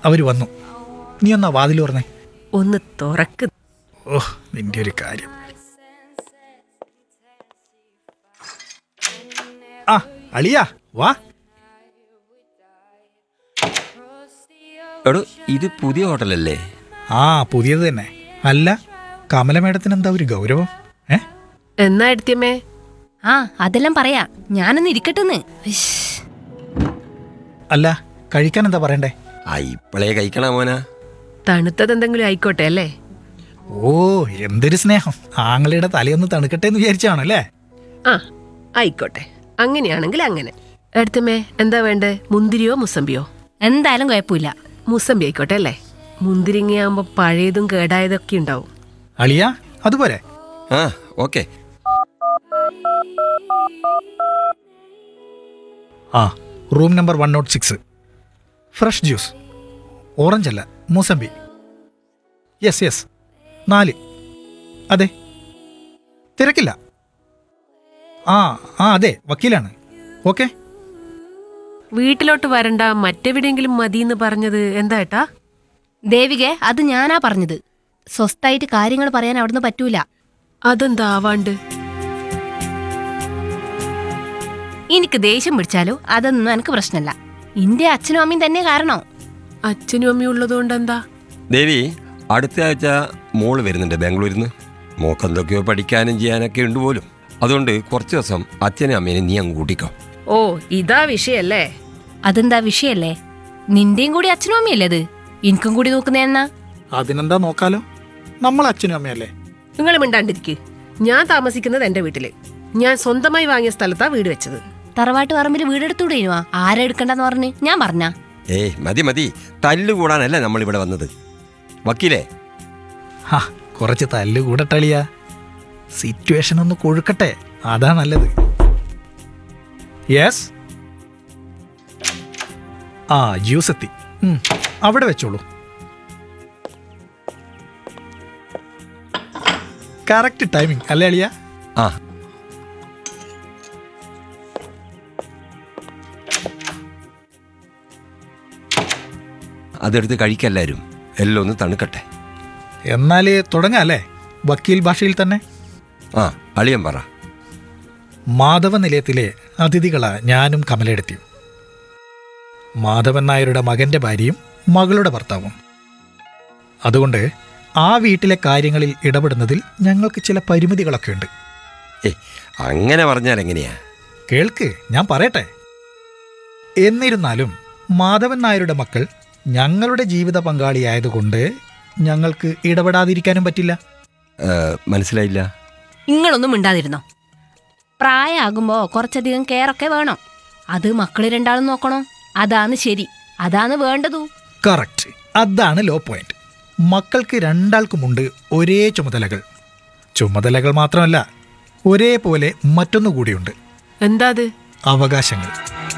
അവർ വന്നു നീ എന്നാ വാതിൽ പറഞ്ഞേ ഒന്ന് തുറക്ക് ഓഹ് നിന്റെ ഒരു കാര്യം ആ അളിയാ വാ എടോ ഇത് പുതിയ ഹോട്ടലല്ലേ ആ പുതിയത് തന്നെ അല്ല കമല മേഡത്തിന് എന്താ ഒരു ഗൗരവം ഏ എന്നാ എടുത്തിയമ്മേ ആ അതെല്ലാം പറയാ ഞാനൊന്ന് ഇരിക്കട്ടെന്ന് ഇഷ്. അല്ല കഴിക്കാൻ എന്താ പറയണ്ടേ ആ ഇപ്പളേ കഴിക്കണ മോന തണുത്തത് എന്തെങ്കിലും ആയിക്കോട്ടെ അല്ലേ ഓ എന്തൊരു സ്നേഹം ആങ്ങളുടെ തലയൊന്ന് തണുക്കട്ടെ എന്ന് വിചാരിച്ചാണല്ലേ ആ ആയിക്കോട്ടെ അങ്ങനെയാണെങ്കിൽ അങ്ങനെ എടുത്തമ്മേ എന്താ വേണ്ടേ മുന്തിരിയോ മുസമ്പിയോ എന്തായാലും കുഴപ്പമില്ല മുസമ്പി ആയിക്കോട്ടെ അല്ലേ മുന്തിരിങ്ങയാകുമ്പോ പഴയതും കേടായതൊക്കെ ഉണ്ടാവും അളിയ അതുപോലെ ആ ഓക്കെ ആ room number one nought six fresh juice orange അല്ല മൂസമ്പി യെസ് യെസ് നാല് അതെ തിരക്കില്ല ആ ആ അതെ വക്കീലാണ് ഓക്കെ വീട്ടിലോട്ട് വരണ്ട മറ്റെവിടെയെങ്കിലും മതിയെന്ന് പറഞ്ഞത് എന്താ ഏട്ടാ ദേവികെ അത് ഞാനാ പറഞ്ഞത് സ്വസ്ഥായിട്ട് കാര്യങ്ങൾ പറയാൻ അവിടുന്ന് പറ്റൂല അതെന്താ ആവാണ്ട് എനിക്ക് ദേഷ്യം പിടിച്ചാലോ അതൊന്നും എനിക്ക് പ്രശ്നമല്ല ഇന്റെ അച്ഛനും അമ്മയും തന്നെ കാരണോ അച്ഛനും അമ്മയും ഉള്ളതുകൊണ്ട് എന്താ ദേവി അടുത്ത ആഴ്ച മോള് വരുന്നുണ്ട് ബാംഗ്ലൂരിൽ നിന്ന് മോക്ക് എന്തൊക്കെയോ പഠിക്കാനും ചെയ്യാനൊക്കെ ഉണ്ട് പോലും അതുകൊണ്ട് കുറച്ച് ദിവസം അച്ഛനും അമ്മേനെ നീ അങ്ങ് കൂട്ടിക്കോ ഓ ഇതാ വിഷയല്ലേ അതെന്താ വിഷയല്ലേ നിന്റെയും കൂടി അച്ഛനും അമ്മയല്ലേ അത് എനിക്കും കൂടി നോക്കുന്നേ എന്നാ അതിനെന്താ നോക്കാലോ നമ്മൾ അച്ഛനും അമ്മയല്ലേ നിങ്ങൾ മിണ്ടാണ്ടിരിക്ക് ഞാൻ താമസിക്കുന്നത് എന്റെ വീട്ടില് ഞാൻ സ്വന്തമായി വാങ്ങിയ സ്ഥലത്താ വീട് വെച്ചത് തറവാട്ട് പറമ്പിൽ വീടെടുത്തൂടേനുവാ ആരെ എടുക്കണ്ടെന്ന് പറഞ്ഞ് ഞാൻ പറഞ്ഞ ഏയ് മതി മതി തല്ലുകൂടാനല്ല നമ്മളിവിടെ വന്നത് വക്കീലേ ഹാ കുറച്ച് തല്ല് കൂടട്ടളിയ സിറ്റുവേഷൻ ഒന്ന് കൊഴുക്കട്ടെ അതാ നല്ലത് യെസ് ആ ജ്യൂസ് എത്തി ഉം, അവിടെ വെച്ചോളൂ കറക്റ്റ് ടൈമിംഗ് അല്ലേ അളിയ ആ അതെടുത്ത് കഴിക്കല്ലാരും എല്ലാം ഒന്ന് തണുക്കട്ടെ എന്നാൽ തുടങ്ങാം അല്ലേ വക്കീൽ ഭാഷയിൽ തന്നെ ആ അളിയൻ പറ മാധവ നിലയത്തിലെ അതിഥികളാ ഞാനും കമലെടുത്തിയും മാധവൻ നായരുടെ മകന്റെ ഭാര്യയും മകളുടെ ഭർത്താവും അതുകൊണ്ട് ആ വീട്ടിലെ കാര്യങ്ങളിൽ ഇടപെടുന്നതിൽ ഞങ്ങൾക്ക് ചില പരിമിതികളൊക്കെ ഉണ്ട് ഏ അങ്ങനെ പറഞ്ഞാൽ എങ്ങനെയാ കേൾക്ക് ഞാൻ പറയട്ടെ എന്നിരുന്നാലും മാധവൻ നായരുടെ മക്കൾ ഞങ്ങളുടെ ജീവിത പങ്കാളിയായതുകൊണ്ട് ഞങ്ങൾക്ക് ഇടപെടാതിരിക്കാനും പറ്റില്ല ഏ, മനസ്സിലായില്ല നിങ്ങളൊന്നും മിണ്ടാതിരുന്നോ പ്രായമാകുമ്പോ കുറച്ചധികം കെയറൊക്കെ വേണം അത് മക്കള് രണ്ടാളും നോക്കണോ അതാണ് ശരി അതാണ് വേണ്ടതു കറക്റ്റ് അതാണ് ലോ പോയിന്റ് മക്കൾക്ക് രണ്ടാൾക്കുമുണ്ട് ഒരേ ചുമതലകൾ ചുമതലകൾ മാത്രമല്ല ഒരേപോലെ മറ്റൊന്നു കൂടിയുണ്ട് എന്താ അത് അവകാശങ്ങൾ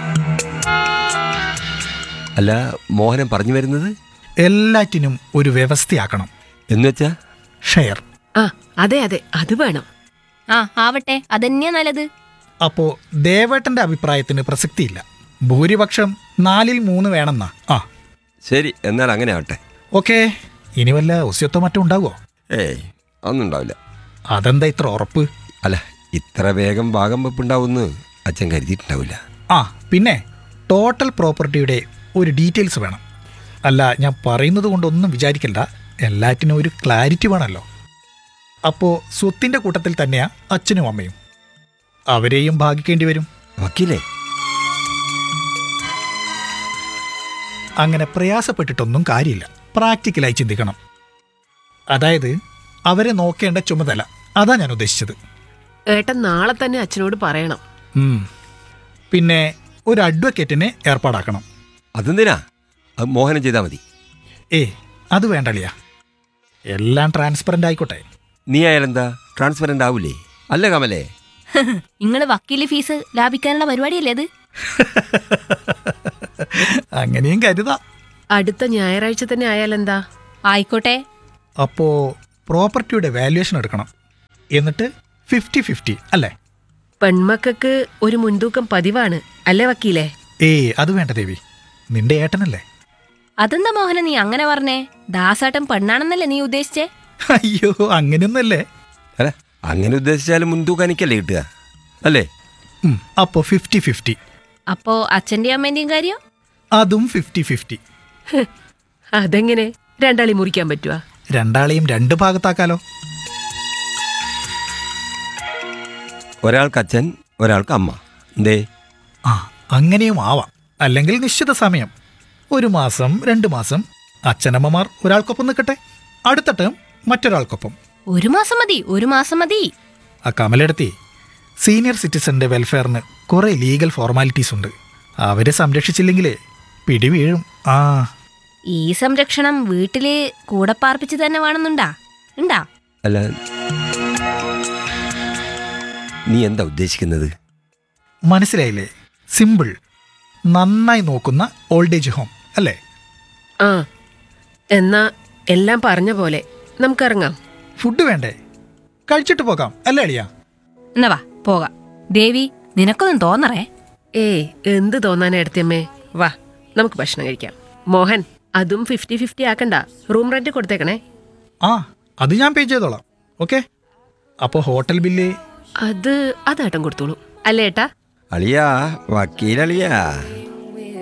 അല്ല മോഹനൻ പറഞ്ഞു വരുന്നത് എല്ലാറ്റിനും ഒരു വ്യവസ്ഥയാക്കണം എന്നുവെച്ചാ ഷെയർ ആ അതെ അതെ അത് വേണം ആ ആവട്ടെ അതന്നെയാ നല്ലത് അപ്പോ ദേവേട്ടന്റെ അഭിപ്രായത്തിന് പ്രസക്തിയില്ല ഭൂരിപക്ഷം നാലിൽ മൂന്ന് വേണമെന്നാ ആ ശരി എന്നാൽ അങ്ങനെ ആവട്ടെ ഓക്കെ ഇനി വല്ല ഒസ്യത്തോ മറ്റോ ഉണ്ടാവോ ഏയ് ഒന്നും ഉണ്ടാവില്ല അതെന്താ ഇത്ര ഉറപ്പ് അല്ല ഇത്ര വേഗം ഭാഗം വെപ്പുണ്ടാവുമെന്ന് അച്ഛൻ കരുതിയിട്ടുണ്ടാവില്ല ആ പിന്നെ ടോട്ടൽ പ്രോപ്പർട്ടിയുടെ ഒരു ഡീറ്റെയിൽസ് വേണം അല്ല ഞാൻ പറയുന്നത് കൊണ്ടൊന്നും വിചാരിക്കണ്ട എല്ലാറ്റിനും ഒരു ക്ലാരിറ്റി വേണമല്ലോ അപ്പോൾ സ്വത്തിൻ്റെ കൂട്ടത്തിൽ തന്നെയാ അച്ഛനും അമ്മയും അവരെയും ഭാഗിക്കേണ്ടി വരും വക്കീലേ അങ്ങനെ പ്രയാസപ്പെട്ടിട്ടൊന്നും കാര്യമില്ല പ്രാക്ടിക്കലായി ചിന്തിക്കണം അതായത് അവരെ നോക്കേണ്ട ചുമതല അതാ ഞാൻ ഉദ്ദേശിച്ചത് ഏട്ടൻ നാളെ തന്നെ അച്ഛനോട് പറയണം ഉം. പിന്നെ ഒരു അഡ്വക്കേറ്റിനെ ഏർപ്പാടാക്കണം അതെന്തിനാ അത് മോഹനം ചെയ്താൽ മതി ഏ അത് വേണ്ടളിയാ എല്ലാം ട്രാൻസ്പെറൻ്റ് ആയിക്കോട്ടെ നീ ആയാലെന്താ ട്രാൻസ്പെറൻ്റ് ആവൂലേ അല്ല കമലേ നിങ്ങൾ വക്കീല് ഫീസ് ലാഭിക്കാനുള്ള പരിപാടിയല്ലേ അത് അങ്ങനെയും കരുതാ അടുത്ത ഞായറാഴ്ച തന്നെ ആയാലെന്താ ആയിക്കോട്ടെ അപ്പോൾ പ്രോപ്പർട്ടിയുടെ വാല്യുവേഷൻ എടുക്കണം എന്നിട്ട് ഫിഫ്റ്റി ഫിഫ്റ്റി അല്ലേ പെൺമക്കൾക്ക് ഒരു മുൻതൂക്കം പതിവാണ് അല്ലേ വക്കീലേ ഏയ് അത് വേണ്ട ദേവി നിന്റെ ഏട്ടനല്ലേ അതെന്താ മോഹന നീ അങ്ങനെ പറഞ്ഞേ ദാസാട്ടൻ പെണ്ണാണെന്നല്ലേ നീ ഉദ്ദേശിച്ചേ അയ്യോ അങ്ങനെയൊന്നല്ലേ അല്ല അങ്ങനെ ഉദ്ദേശിച്ചാലും മുൻതൂക്കം എനിക്കല്ലേ കിട്ടുക അല്ലേ ഉം, അപ്പോ ഫിഫ്റ്റി ഫിഫ്റ്റി അപ്പോ അച്ഛന്റെയും അമ്മേന്റെയും കാര്യം അതും ഫിഫ്റ്റി ഫിഫ്റ്റി അതെങ്ങനെ രണ്ടാളി മുറിക്കാൻ പറ്റുക രണ്ടാളെയും രണ്ട് ഭാഗത്താക്കാലോ ഒരാൾക്ക് അച്ഛൻ ഒരാൾക്ക് അമ്മ എന്തേ ആ അങ്ങനെയും ആവാം അല്ലെങ്കിൽ നിശ്ചിത സമയം ഒരു മാസം രണ്ട് മാസം അച്ഛനമ്മമാർ ഒരാൾക്കൊപ്പം നിൽക്കട്ടെ അടുത്ത ടേം മറ്റൊരാൾക്കൊപ്പം ഒരു മാസം മതി ഒരു മാസം മതി ആ കമലെടുത്തി സീനിയർ സിറ്റിസന്റെ വെൽഫെയറിന് കുറേ ലീഗൽ ഫോർമാലിറ്റീസ് ഉണ്ട് അവരെ സംരക്ഷിച്ചില്ലെങ്കിലേ പിടി വീഴും ആ ഈ സംരക്ഷണം വീട്ടില് കൂടെ പാർപ്പിച്ച് തന്നെ വേണമെന്നുണ്ടാ ഉണ്ടാ അല്ല നീ എന്താ ഉദ്ദേശിക്കുന്നത് മനസ്സിലായില്ലേ സിമ്പിൾ നന്നായി നോക്കുന്ന ഓൾഡ് ഏജ് ഹോം അല്ലേ ആ എന്നാ എല്ലാം പറഞ്ഞ പോലെ നമുക്കിറങ്ങാം ഫുഡ് വേണ്ടേ കഴിച്ചിട്ട് പോകാം അല്ലേ അളിയ എന്നാ വാ പോകാം ദേവി നിനക്കൊന്നും തോന്നറേ ഏയ് എന്ത് തോന്നാനാ എടുത്തമ്മേ വാ നമുക്ക് ഭക്ഷണം കഴിക്കാം മോഹൻ അതും ഫിഫ്റ്റി ഫിഫ്റ്റി ആക്കണ്ട റൂം റെന്റ് കൊടുത്തേക്കണേ ആ അത് ഞാൻ പേ ചെയ്തോളാം ഓക്കെ അപ്പോൾ ഹോട്ടൽ ബില്ല് അത് അതാട്ടം കൊടുത്തോളൂ അല്ലേ ഏട്ടാ അളിയാ വക്കീലളിയാ